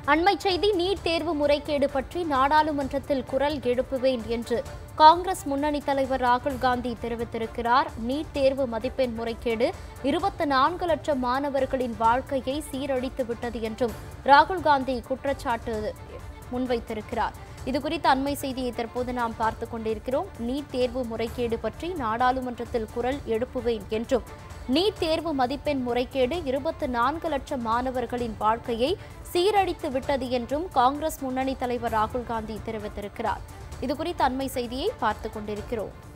அண்மை செய்தி நீட் தேர்வு முறைகேடு பற்றி நாடாளுமன்றத்தில் குரல் எழுப்புவேன் என்று காங்கிரஸ் முன்னணி தலைவர் ராகுல் காந்தி தெரிவித்திருக்கிறார் நீட் தேர்வு மதிப்பெண் முறைகேடு இருபத்தி நான்கு லட்சம் மாணவர்களின் வாழ்க்கையை சீரழித்து விட்டது என்றும் ராகுல் காந்தி குற்றச்சாட்டு முன்வைத்திருக்கிறார் இது குறித்த அண்மை செய்தியை தற்போது நாம் பார்த்து கொண்டிருக்கிறோம் நீட் தேர்வு முறைகேடு பற்றி நாடாளுமன்றத்தில் குரல் எழுப்புவேன் என்றும் நீட் தேர்வு மதிப்பெண் முறைகேடு இருபத்தி நான்கு லட்சம் மாணவர்களின் வாழ்க்கையை சீரழித்து விட்டது என்றும் காங்கிரஸ் முன்னணி தலைவர் ராகுல் காந்தி தெரிவித்திருக்கிறார் இது குறித்த அண்மை செய்தியை பார்த்து கொண்டிருக்கிறோம்